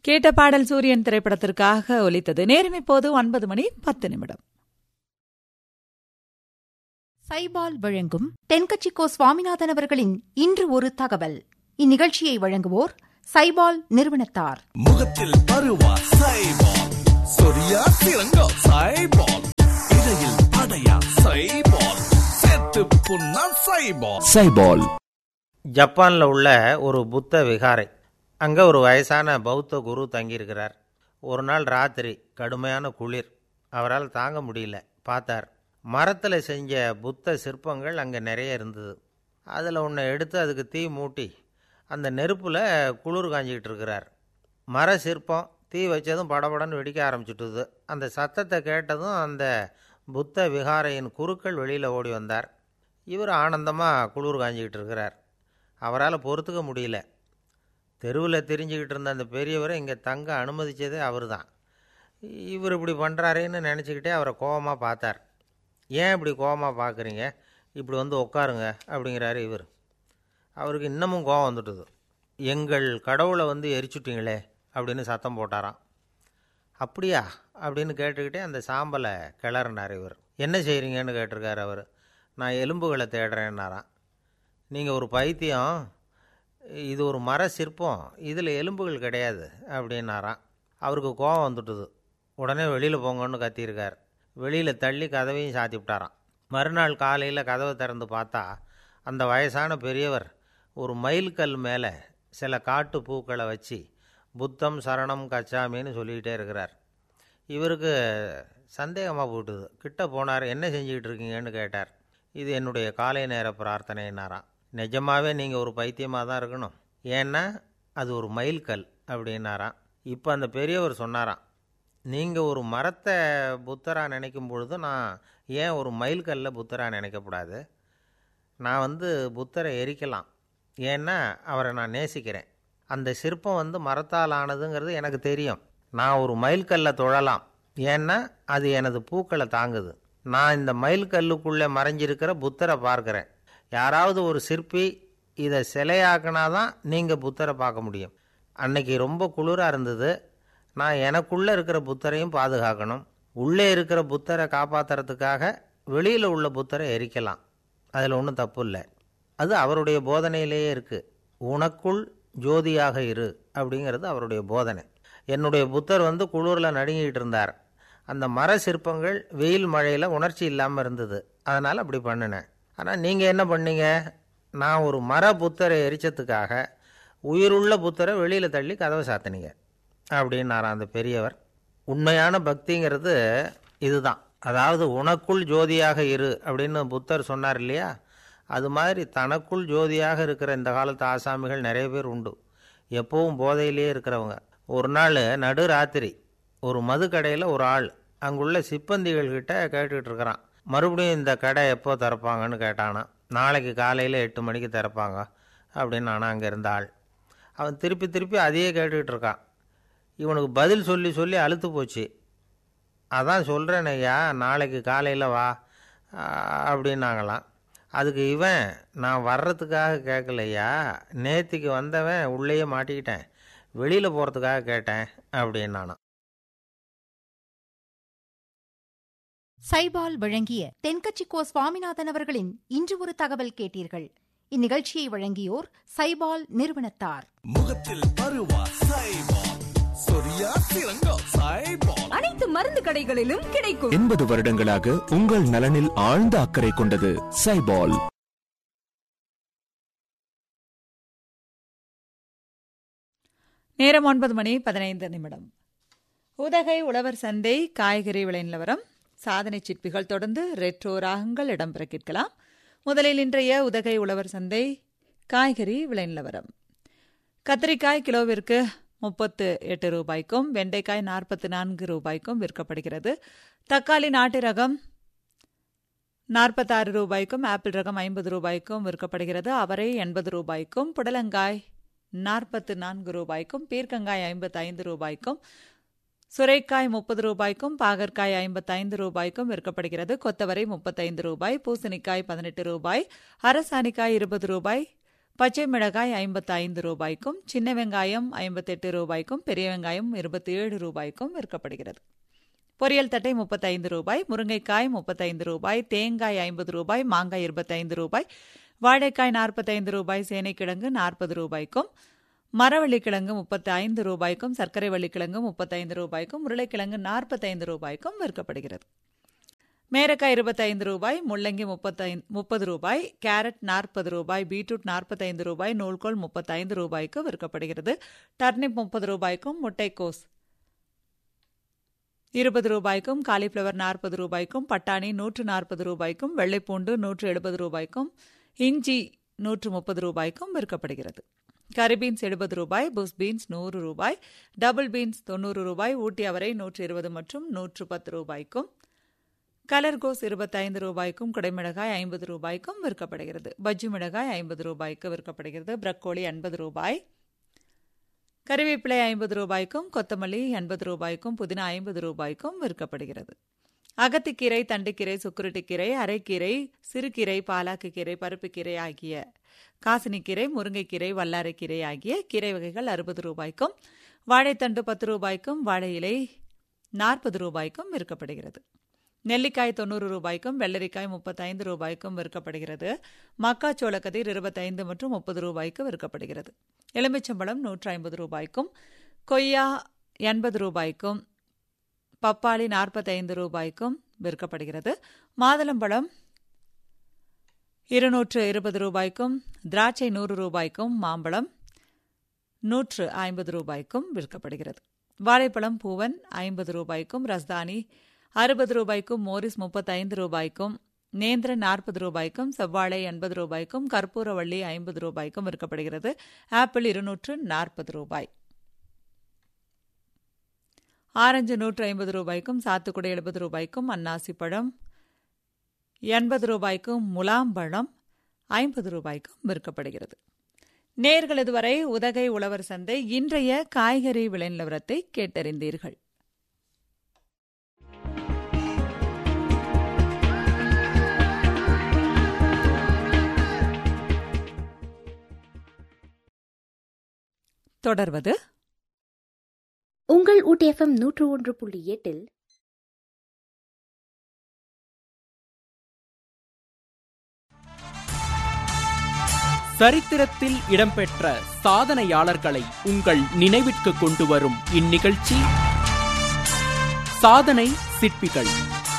கேட்ட பாடல் சூரியன் திரைப்படத்திற்காக ஒலித்தது நேரம் இப்போது ஒன்பது மணி பத்து நிமிடம் சைபால் வழங்கும் தென்கட்சிக்கோ சுவாமிநாதன் அவர்களின் இன்று ஒரு தகவல் இந்நிகழ்ச்சியை வழங்குவோர் சைபால் நிறுவனத்தார் முகத்தில் பருவா சைபால் சொரியா சிறங்கா சைபால் இடையில் அடையா சைபால் செத்து புண்ணா சைபால் சைபால் ஜப்பானில் உள்ள ஒரு புத்த விகாரை அங்கே ஒரு வயசான பௌத்த குரு தங்கியிருக்கிறார் ஒரு நாள் ராத்திரி கடுமையான குளிர் அவரால் தாங்க முடியல பார்த்தார் மரத்தில் செஞ்ச புத்த சிற்பங்கள் அங்கே நிறைய இருந்தது அதில் ஒன்றை எடுத்து அதுக்கு தீ மூட்டி அந்த நெருப்பில் குளிர் காஞ்சிக்கிட்டு இருக்கிறார் மர சிற்பம் தீ வச்சதும் படபடன்னு வெடிக்க ஆரம்பிச்சுட்டுது அந்த சத்தத்தை கேட்டதும் அந்த புத்த விகாரையின் குருக்கள் வெளியில் ஓடி வந்தார் இவர் ஆனந்தமாக குளிர் காஞ்சிக்கிட்டு இருக்கிறார் அவரால் பொறுத்துக்க முடியல தெருவில் தெரிஞ்சுக்கிட்டு இருந்த அந்த பெரியவரை இங்கே தங்க அனுமதித்ததே அவர் தான் இவர் இப்படி பண்ணுறாரேன்னு நினச்சிக்கிட்டே அவரை கோபமாக பார்த்தார் ஏன் இப்படி கோபமாக பார்க்குறீங்க இப்படி வந்து உட்காருங்க அப்படிங்கிறாரு இவர் அவருக்கு இன்னமும் கோபம் வந்துட்டுது எங்கள் கடவுளை வந்து எரிச்சுட்டீங்களே அப்படின்னு சத்தம் போட்டாராம் அப்படியா அப்படின்னு கேட்டுக்கிட்டே அந்த சாம்பலை கிளறினார் இவர் என்ன செய்கிறீங்கன்னு கேட்டிருக்காரு அவர் நான் எலும்புகளை தேடுறேன்னாராம் நீங்கள் ஒரு பைத்தியம் இது ஒரு மர சிற்பம் இதில் எலும்புகள் கிடையாது அப்படின்னாராம் அவருக்கு கோபம் வந்துட்டுது உடனே வெளியில் போங்கன்னு கத்தியிருக்கார் வெளியில் தள்ளி கதவையும் சாத்தி விட்டாராம் மறுநாள் காலையில் கதவை திறந்து பார்த்தா அந்த வயசான பெரியவர் ஒரு மயில்கல் மேலே சில காட்டு பூக்களை வச்சு புத்தம் சரணம் கச்சாமின்னு சொல்லிக்கிட்டே இருக்கிறார் இவருக்கு சந்தேகமாக போட்டுது கிட்ட போனார் என்ன செஞ்சுக்கிட்டு இருக்கீங்கன்னு கேட்டார் இது என்னுடைய காலை நேர பிரார்த்தனைன்னாராம் நிஜமாகவே நீங்கள் ஒரு பைத்தியமாக தான் இருக்கணும் ஏன்னா அது ஒரு மயில்கல் அப்படின்னாராம் இப்போ அந்த பெரியவர் சொன்னாராம் நீங்கள் ஒரு மரத்தை புத்தராக நினைக்கும் பொழுது நான் ஏன் ஒரு மயில்கல்ல புத்தராக நினைக்கக்கூடாது நான் வந்து புத்தரை எரிக்கலாம் ஏன்னா அவரை நான் நேசிக்கிறேன் அந்த சிற்பம் வந்து மரத்தால் ஆனதுங்கிறது எனக்கு தெரியும் நான் ஒரு மயில்கல்லை தொழலாம் ஏன்னா அது எனது பூக்களை தாங்குது நான் இந்த மயில்கல்லுக்குள்ளே மறைஞ்சிருக்கிற புத்தரை பார்க்குறேன் யாராவது ஒரு சிற்பி இதை சிலையாக்கினா தான் நீங்கள் புத்தரை பார்க்க முடியும் அன்னைக்கு ரொம்ப குளிராக இருந்தது நான் எனக்குள்ளே இருக்கிற புத்தரையும் பாதுகாக்கணும் உள்ளே இருக்கிற புத்தரை காப்பாற்றுறதுக்காக வெளியில் உள்ள புத்தரை எரிக்கலாம் அதில் ஒன்றும் தப்பு இல்லை அது அவருடைய போதனையிலேயே இருக்குது உனக்குள் ஜோதியாக இரு அப்படிங்கிறது அவருடைய போதனை என்னுடைய புத்தர் வந்து குளிரில் நடுங்கிட்டு இருந்தார் அந்த மர சிற்பங்கள் வெயில் மழையில் உணர்ச்சி இல்லாமல் இருந்தது அதனால் அப்படி பண்ணினேன் ஆனால் நீங்கள் என்ன பண்ணீங்க நான் ஒரு மர புத்தரை எரிச்சதுக்காக உயிருள்ள புத்தரை வெளியில் தள்ளி கதவை சாத்தினீங்க அப்படின்னாராம் அந்த பெரியவர் உண்மையான பக்திங்கிறது இதுதான் அதாவது உனக்குள் ஜோதியாக இரு அப்படின்னு புத்தர் சொன்னார் இல்லையா அது மாதிரி தனக்குள் ஜோதியாக இருக்கிற இந்த காலத்து ஆசாமிகள் நிறைய பேர் உண்டு எப்போவும் போதையிலே இருக்கிறவங்க ஒரு நாள் நடு ராத்திரி ஒரு மது கடையில் ஒரு ஆள் அங்குள்ள சிப்பந்திகள்கிட்ட கேட்டுக்கிட்டு இருக்கிறான் மறுபடியும் இந்த கடை எப்போ திறப்பாங்கன்னு கேட்டானா நாளைக்கு காலையில் எட்டு மணிக்கு திறப்பாங்க அப்படின்னு நானும் அங்கே இருந்த ஆள் அவன் திருப்பி திருப்பி அதையே கேட்டுக்கிட்டு இருக்கான் இவனுக்கு பதில் சொல்லி சொல்லி அழுத்து போச்சு அதான் சொல்கிறேன் ஐயா நாளைக்கு காலையில் வா அப்படின்னாங்களாம் அதுக்கு இவன் நான் வர்றதுக்காக கேட்கலையா நேத்திக்கு வந்தவன் உள்ளேயே மாட்டிக்கிட்டேன் வெளியில் போகிறதுக்காக கேட்டேன் அப்படின்னானான் சைபால் வழங்கிய தென்கட்சிக்கோ சுவாமிநாதன் அவர்களின் இன்று ஒரு தகவல் கேட்டீர்கள் இந்நிகழ்ச்சியை வழங்கியோர் சைபால் நிறுவனத்தார் முகத்தில் பருவா சைபால் சொரியா சிறங்கா சைபால் அனைத்து மருந்து கடைகளிலும் கிடைக்கும் எண்பது வருடங்களாக உங்கள் நலனில் ஆழ்ந்த அக்கறை கொண்டது சைபால் நேரம் ஒன்பது மணி பதினைந்து நிமிடம் உதகை உழவர் சந்தை காய்கறி விலை நிலவரம் சாதனை சிற்பிகள் தொடர்ந்து ரெட்ரோ ராகங்கள் இடம்பெற கேட்கலாம் முதலில் இன்றைய உதகை உழவர் சந்தை காய்கறி விலை நிலவரம் கத்திரிக்காய் கிலோவிற்கு முப்பத்து எட்டு ரூபாய்க்கும் வெண்டைக்காய் நாற்பத்து நான்கு ரூபாய்க்கும் விற்கப்படுகிறது தக்காளி நாட்டு ரகம் நாற்பத்தாறு ரூபாய்க்கும் ஆப்பிள் ரகம் ஐம்பது ரூபாய்க்கும் விற்கப்படுகிறது அவரை எண்பது ரூபாய்க்கும் புடலங்காய் நாற்பத்து நான்கு ரூபாய்க்கும் பீர்க்கங்காய் ஐம்பத்து ஐந்து ரூபாய்க்கும் சுரைக்காய் முப்பது ரூபாய்க்கும் பாகற்காய் ஐம்பத்தைந்து ரூபாய்க்கும் விற்கப்படுகிறது கொத்தவரை முப்பத்தைந்து ரூபாய் பூசணிக்காய் பதினெட்டு ரூபாய் அரசாணிக்காய் இருபது ரூபாய் பச்சை மிளகாய் ஐம்பத்து ஐந்து ரூபாய்க்கும் சின்ன வெங்காயம் ஐம்பத்தெட்டு ரூபாய்க்கும் பெரிய வெங்காயம் இருபத்தி ஏழு ரூபாய்க்கும் விற்கப்படுகிறது பொரியல் தட்டை முப்பத்தைந்து ரூபாய் முருங்கைக்காய் முப்பத்தைந்து ரூபாய் தேங்காய் ஐம்பது ரூபாய் மாங்காய் இருபத்தைந்து ரூபாய் வாழைக்காய் நாற்பத்தைந்து ரூபாய் சேனைக்கிழங்கு நாற்பது ரூபாய்க்கும் மரவள்ளிக்கிழங்கு முப்பத்தி ஐந்து ரூபாய்க்கும் சர்க்கரை வள்ளிக்கிழங்கு முப்பத்தைந்து ரூபாய்க்கும் உருளைக்கிழங்கு நாற்பத்தைந்து ரூபாய்க்கும் விற்கப்படுகிறது மேரக்காய் இருபத்தைந்து ரூபாய் முள்ளங்கி முப்பத்தைந்து முப்பது ரூபாய் கேரட் நாற்பது ரூபாய் பீட்ரூட் நாற்பத்தைந்து ரூபாய் நூல்கோல் முப்பத்தைந்து ரூபாய்க்கு விற்கப்படுகிறது டர்னிப் முப்பது ரூபாய்க்கும் முட்டைக்கோஸ் இருபது ரூபாய்க்கும் காலிஃப்ளவர் நாற்பது ரூபாய்க்கும் பட்டாணி நூற்று நாற்பது ரூபாய்க்கும் வெள்ளைப்பூண்டு நூற்று எழுபது ரூபாய்க்கும் இஞ்சி நூற்று முப்பது ரூபாய்க்கும் விற்கப்படுகிறது கரி பீன்ஸ் எழுபது ரூபாய் புஷ் பீன்ஸ் நூறு ரூபாய் டபுள் பீன்ஸ் தொண்ணூறு ரூபாய் ஊட்டி அவரை நூற்று இருபது மற்றும் நூற்று பத்து ரூபாய்க்கும் கலர் கோஸ் இருபத்தைந்து ரூபாய்க்கும் குடைமிளகாய் ஐம்பது ரூபாய்க்கும் விற்கப்படுகிறது பஜ்ஜி மிளகாய் ஐம்பது ரூபாய்க்கு விற்கப்படுகிறது பிரக்கோலி எண்பது ரூபாய் கறிவேப்பிலை ஐம்பது ரூபாய்க்கும் கொத்தமல்லி எண்பது ரூபாய்க்கும் புதினா ஐம்பது ரூபாய்க்கும் விற்கப்படுகிறது அகத்திக்கீரை தண்டுக்கீரை சுக்குருட்டிக்கீரை அரைக்கீரை சிறுகீரை பாலாக்குக்கீரை பருப்புக்கீரை ஆகிய காசினிக்கீரை முருங்கைக்கீரை வல்லாரைக்கீரை ஆகிய கீரை வகைகள் அறுபது ரூபாய்க்கும் வாழைத்தண்டு பத்து ரூபாய்க்கும் வாழை இலை நாற்பது ரூபாய்க்கும் விற்கப்படுகிறது நெல்லிக்காய் தொண்ணூறு ரூபாய்க்கும் வெள்ளரிக்காய் முப்பத்தைந்து ரூபாய்க்கும் விற்கப்படுகிறது மக்காச்சோள கதிர் இருபத்தைந்து மற்றும் முப்பது ரூபாய்க்கு விற்கப்படுகிறது எலுமிச்சம்பழம் நூற்று ஐம்பது ரூபாய்க்கும் கொய்யா எண்பது ரூபாய்க்கும் பப்பாளி நாற்பத்தைந்து ரூபாய்க்கும் விற்கப்படுகிறது மாதுளம்பழம் இருநூற்று இருபது ரூபாய்க்கும் திராட்சை நூறு ரூபாய்க்கும் மாம்பழம் நூற்று ஐம்பது ரூபாய்க்கும் விற்கப்படுகிறது வாழைப்பழம் பூவன் ஐம்பது ரூபாய்க்கும் ரஸ்தானி அறுபது ரூபாய்க்கும் மோரிஸ் முப்பத்தைந்து ரூபாய்க்கும் நேந்திரன் நாற்பது ரூபாய்க்கும் செவ்வாழை எண்பது ரூபாய்க்கும் கற்பூரவள்ளி ஐம்பது ரூபாய்க்கும் விற்கப்படுகிறது ஆப்பிள் இருநூற்று நாற்பது ரூபாய் ஆரஞ்சு நூற்று ஐம்பது ரூபாய்க்கும் சாத்துக்குடி எழுபது ரூபாய்க்கும் அன்னாசி பழம் எண்பது ரூபாய்க்கும் முலாம்பழம் ஐம்பது ரூபாய்க்கும் விற்கப்படுகிறது நேர்கள் இதுவரை உதகை உழவர் சந்தை இன்றைய காய்கறி விலை நிலவரத்தை கேட்டறிந்தீர்கள் தொடர்வது உங்கள் ஊட்டி எஃப்எம் நூற்று ஒன்று புள்ளி எட்டில் சரித்திரத்தில் இடம்பெற்ற சாதனையாளர்களை உங்கள் நினைவிற்கு கொண்டு வரும் இந்நிகழ்ச்சி சாதனை சிற்பிகள்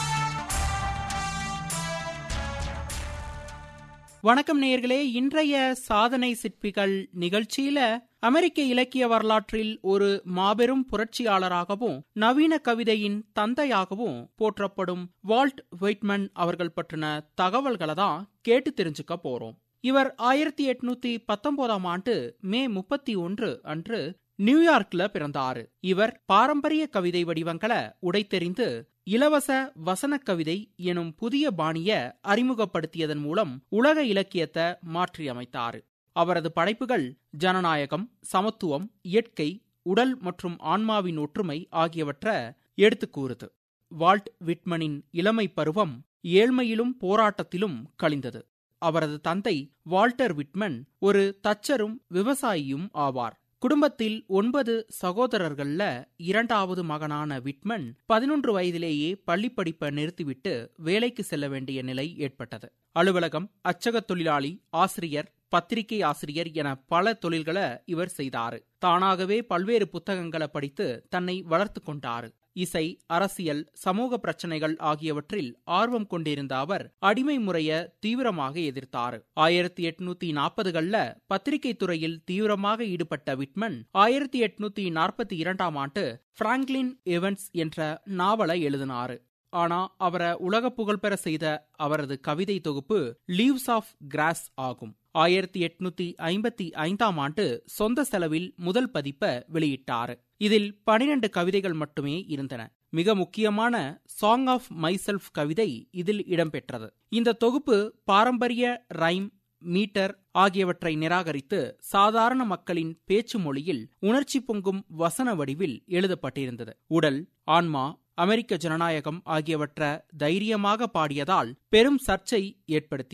வணக்கம் நேயர்களே இன்றைய சாதனை சிற்பிகள் நிகழ்ச்சியில அமெரிக்க இலக்கிய வரலாற்றில் ஒரு மாபெரும் புரட்சியாளராகவும் நவீன கவிதையின் தந்தையாகவும் போற்றப்படும் வால்ட் வெயிட்மன் அவர்கள் பற்றின தகவல்களை தான் கேட்டு தெரிஞ்சுக்க போறோம் இவர் ஆயிரத்தி எட்நூத்தி பத்தொன்பதாம் ஆண்டு மே முப்பத்தி ஒன்று அன்று நியூயார்க்ல பிறந்தாரு இவர் பாரம்பரிய கவிதை வடிவங்களை உடைத்தெறிந்து இலவச வசன கவிதை எனும் புதிய பாணிய அறிமுகப்படுத்தியதன் மூலம் உலக இலக்கியத்தை மாற்றியமைத்தாரு அவரது படைப்புகள் ஜனநாயகம் சமத்துவம் இயற்கை உடல் மற்றும் ஆன்மாவின் ஒற்றுமை ஆகியவற்றை எடுத்துக் கூறுது வால்ட் விட்மனின் இளமை பருவம் ஏழ்மையிலும் போராட்டத்திலும் கழிந்தது அவரது தந்தை வால்டர் விட்மன் ஒரு தச்சரும் விவசாயியும் ஆவார் குடும்பத்தில் ஒன்பது சகோதரர்கள்ல இரண்டாவது மகனான விட்மன் பதினொன்று வயதிலேயே பள்ளிப்படிப்பை நிறுத்திவிட்டு வேலைக்கு செல்ல வேண்டிய நிலை ஏற்பட்டது அலுவலகம் அச்சகத் தொழிலாளி ஆசிரியர் பத்திரிகை ஆசிரியர் என பல தொழில்களை இவர் செய்தாரு தானாகவே பல்வேறு புத்தகங்களை படித்து தன்னை வளர்த்து கொண்டாரு இசை அரசியல் சமூக பிரச்சனைகள் ஆகியவற்றில் ஆர்வம் கொண்டிருந்த அவர் அடிமை முறைய தீவிரமாக எதிர்த்தார் ஆயிரத்தி எட்நூத்தி நாற்பதுகள்ல பத்திரிகை துறையில் தீவிரமாக ஈடுபட்ட விட்மன் ஆயிரத்தி எட்நூத்தி நாற்பத்தி இரண்டாம் ஆண்டு பிராங்க்லின் எவன்ஸ் என்ற நாவலை எழுதினாரு ஆனா அவரை உலக புகழ்பெற செய்த அவரது கவிதை தொகுப்பு லீவ்ஸ் ஆஃப் கிராஸ் ஆகும் ஆயிரத்தி எட்நூத்தி ஐம்பத்தி ஐந்தாம் ஆண்டு சொந்த செலவில் முதல் பதிப்ப வெளியிட்டாரு இதில் பனிரெண்டு கவிதைகள் மட்டுமே இருந்தன மிக முக்கியமான சாங் ஆஃப் மைசெல்ஃப் கவிதை இதில் இடம்பெற்றது இந்த தொகுப்பு பாரம்பரிய ரைம் மீட்டர் ஆகியவற்றை நிராகரித்து சாதாரண மக்களின் பேச்சு மொழியில் உணர்ச்சி பொங்கும் வசன வடிவில் எழுதப்பட்டிருந்தது உடல் ஆன்மா அமெரிக்க ஜனநாயகம் ஆகியவற்ற தைரியமாக பாடியதால் பெரும் சர்ச்சை ஏற்படுத்தியது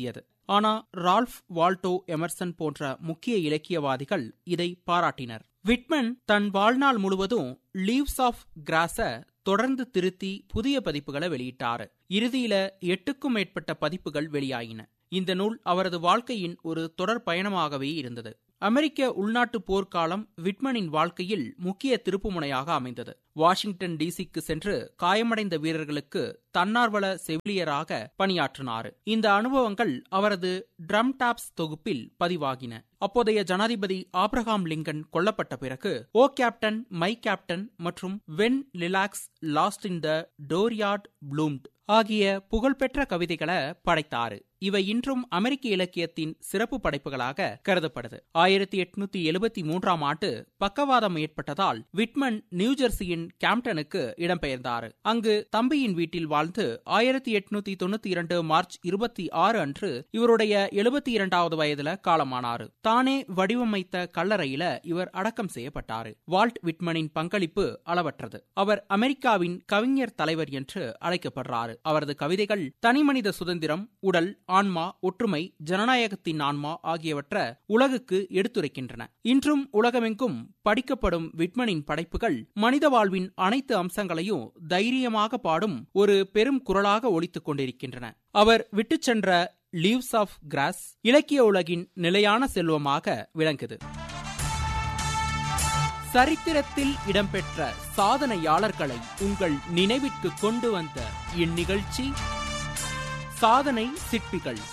ஆனா ரால்ஃப் வால்டோ எமர்சன் போன்ற முக்கிய இலக்கியவாதிகள் இதை பாராட்டினர் விட்மன் தன் வாழ்நாள் முழுவதும் லீவ்ஸ் ஆஃப் கிராஸ தொடர்ந்து திருத்தி புதிய பதிப்புகளை வெளியிட்டாரு இறுதியில எட்டுக்கும் மேற்பட்ட பதிப்புகள் வெளியாயின இந்த நூல் அவரது வாழ்க்கையின் ஒரு தொடர் பயணமாகவே இருந்தது அமெரிக்க உள்நாட்டு போர்க்காலம் விட்மனின் வாழ்க்கையில் முக்கிய திருப்புமுனையாக அமைந்தது வாஷிங்டன் டிசிக்கு சென்று காயமடைந்த வீரர்களுக்கு தன்னார்வல செவிலியராக பணியாற்றினார் இந்த அனுபவங்கள் அவரது ட்ரம் டாப்ஸ் தொகுப்பில் பதிவாகின அப்போதைய ஜனாதிபதி ஆப்ரஹாம் லிங்கன் கொல்லப்பட்ட பிறகு ஓ கேப்டன் மை கேப்டன் மற்றும் when lilacs last in the dooryard bloomed ஆகிய புகழ்பெற்ற கவிதைகளை படைத்தாரு இவை இன்றும் அமெரிக்க இலக்கியத்தின் சிறப்பு படைப்புகளாக கருதப்படுது ஆயிரத்தி எட்நூத்தி எழுபத்தி மூன்றாம் ஆண்டு பக்கவாதம் ஏற்பட்டதால் விட்மன் நியூஜெர்சியின் கேம்டனுக்கு இடம்பெயர்ந்தார் அங்கு தம்பியின் வீட்டில் வாழ்ந்து ஆயிரத்தி எட்நூத்தி தொண்ணூத்தி இரண்டு மார்ச் இருபத்தி ஆறு அன்று இவருடைய எழுபத்தி இரண்டாவது வயதுல காலமானாரு தானே வடிவமைத்த கல்லறையில இவர் அடக்கம் செய்யப்பட்டாரு வால்ட் விட்மனின் பங்களிப்பு அளவற்றது அவர் அமெரிக்காவின் கவிஞர் தலைவர் என்று அழைக்கப்படுறாரு அவரது கவிதைகள் தனிமனித சுதந்திரம் உடல் ஆன்மா ஒற்றுமை ஜனநாயகத்தின் ஆன்மா ஆகியவற்ற உலகுக்கு எடுத்துரைக்கின்றன இன்றும் உலகமெங்கும் படிக்கப்படும் விட்மனின் படைப்புகள் மனித வாழ்வின் அனைத்து அம்சங்களையும் தைரியமாக பாடும் ஒரு பெரும் குரலாக ஒலித்துக் கொண்டிருக்கின்றன அவர் விட்டுச் சென்ற லீவ்ஸ் ஆஃப் கிராஸ் இலக்கிய உலகின் நிலையான செல்வமாக விளங்குது சரித்திரத்தில் இடம்பெற்ற சாதனையாளர்களை உங்கள் நினைவிற்கு கொண்டு வந்த இந்நிகழ்ச்சி சாதனை சிற்பிகள்